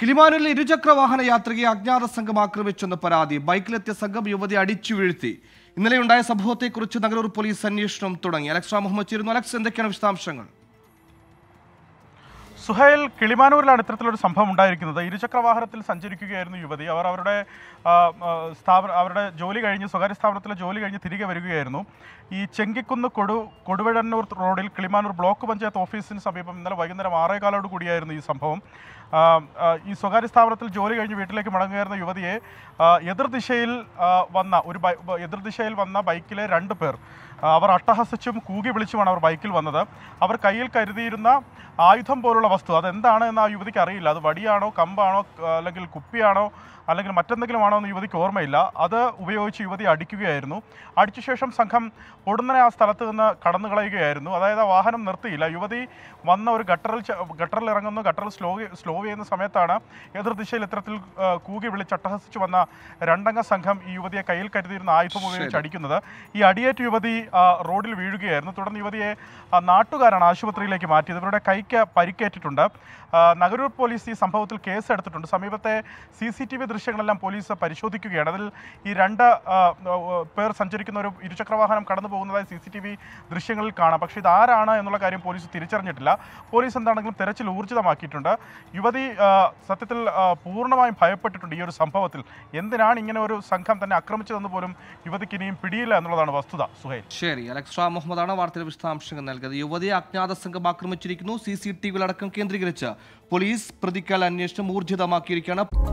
കിളിമാനൂരിൽ ഇരുചക്ര വാഹന യാത്രികയെ അജ്ഞാത സംഘം ആക്രമിച്ചെന്ന് പരാതി ബൈക്കിലെത്തിയ സംഘം യുവതി അടിച്ചു വീഴ്ത്തി ഇന്നലെയുണ്ടായ സംഭവത്തെക്കുറിച്ച് നഗരൂർ പോലീസ് അന്വേഷണം തുടങ്ങി അലക്സ് റാം മുഹമ്മദ് ചേരുന്നു അലക്സ് എന്തൊക്കെയാണ് വിശദാംശങ്ങൾ സുഹൈൽ കിളിമാനൂരിലാണ് ഇത്തരത്തിലൊരു സംഭവം ഉണ്ടായിരിക്കുന്നത് ഇരുചക്ര വാഹനത്തിൽ സഞ്ചരിക്കുകയായിരുന്നു യുവതി അവർ അവരുടെ ആ, ആ, സ്ഥാപന അവരുടെ ജോലി കഴിഞ്ഞ് സ്വകാര്യ സ്ഥാപനത്തിലെ ജോലി കഴിഞ്ഞ് തിരികെ വരികയായിരുന്നു ഈ ചെങ്കിക്കുന്ന് കൊടു കൊടുവഴന്നൂർ റോഡിൽ കിളിമാനൂർ ബ്ലോക്ക് പഞ്ചായത്ത് ഓഫീസിന് സമീപം ഇന്നലെ വൈകുന്നേരം ആറേകാലോട് കൂടിയായിരുന്നു ഈ സംഭവം ആ, ആ, ഈ സ്വകാര്യ സ്ഥാപനത്തിൽ ജോലി കഴിഞ്ഞ് വീട്ടിലേക്ക് മടങ്ങുകയായിരുന്ന യുവതിയെ ആ, എതിർദിശയിൽ ആ, വന്ന ഒരു ബൈ എതിർദിശയിൽ വന്ന ബൈക്കിലെ രണ്ട് പേർ ആ, അവർ അട്ടഹസിച്ചും കൂകി വിളിച്ചുമാണ് അവർ ബൈക്കിൽ വന്നത് അവർ കയ്യിൽ കരുതിയിരുന്ന ആയുധം പോലുള്ള വസ്തു അതെന്താണ് എന്ന് ആ യുവതിക്ക് അറിയില്ല അത് വടിയാണോ കമ്പാണോ ആ, അല്ലെങ്കിൽ കുപ്പിയാണോ അല്ലെങ്കിൽ മറ്റെന്തെങ്കിലും ആണോ എന്ന് യുവതിക്ക് ഓർമ്മയില്ല അത് ഉപയോഗിച്ച് യുവതി അടിക്കുകയായിരുന്നു അടിച്ച ശേഷം സംഘം ഉടനെ ആ സ്ഥലത്ത് നിന്ന് കടന്നു കളയുകയായിരുന്നു അതായത് ആ വാഹനം നിർത്തിയില്ല യുവതി വന്ന ഒരു ഗട്ടറിൽ ച- ഗട്ടറിൽ ഇറങ്ങുന്നു ഗട്ടറിൽ സ്ലോ സ്ലോ ചെയ്യുന്ന സമയത്താണ് എതിർദിശയിൽ ഇത്തരത്തിൽ ആ, കൂകി വിളിച്ച് അട്ടഹസിച്ച് വന്ന രണ്ടംഗ സംഘം ഈ യുവതിയെ കയ്യിൽ കരുതിയിരുന്ന ആയുധം ഉപയോഗിച്ച് അടിക്കുന്നത് ഈ അടിയേറ്റ് യുവതി ആ, റോഡിൽ വീഴുകയായിരുന്നു തുടർന്ന് യുവതിയെ ആ, നാട്ടുകാരാണ് ആശുപത്രിയിലേക്ക് മാറ്റിയത് ഇവരുടെ കൈക്ക് പരിക്കേറ്റിട്ടുണ്ട് ആ, നഗരൂർ പോലീസ് ഈ സംഭവത്തിൽ കേസ് എടുത്തിട്ടുണ്ട് സമീപത്തെ സി സി ടി വി ദൃശ്യങ്ങളെല്ലാം പോലീസ് പരിശോധിക്കുകയാണ് അതിൽ ഈ രണ്ട് ആ, ആ, പേർ സഞ്ചരിക്കുന്ന ഒരു ഇരുചക്ര വാഹനം കടന്നു പോകുന്നതായി സി സി ടി വി ദൃശ്യങ്ങളിൽ കാണാം പക്ഷേ ഇത് ആരാണ് എന്നുള്ള കാര്യം പോലീസ് തിരിച്ചറിഞ്ഞിട്ടില്ല പോലീസ് എന്താണെങ്കിലും തെരച്ചിൽ ഊർജിതമാക്കിയിട്ടുണ്ട് യുവതി ആ, സത്യത്തിൽ ആ, പൂർണ്ണമായും ഭയപ്പെട്ടിട്ടുണ്ട് ഈ ഒരു സംഭവത്തിൽ എന്തിനാണ് ഇങ്ങനെ ഒരു സംഘം തന്നെ ആക്രമിച്ചതെന്ന് പോലും യുവതിക്ക് ഇനിയും പിടിയില്ല എന്നുള്ളതാണ് വസ്തുത സുഹൈൽ ശരി അലക്സ് റാം മുഹമ്മദാണ് വാർത്തയുടെ വിശദാംശങ്ങൾ നൽകിയത് യുവതിയെ അജ്ഞാത സംഘം ആക്രമിച്ചിരിക്കുന്നു സി സി ടി വിയിലടക്കം കേന്ദ്രീകരിച്ച് പോലീസ് പ്രതിക്കാൽ അന്വേഷണം ഊർജിതമാക്കിയിരിക്കുകയാണ്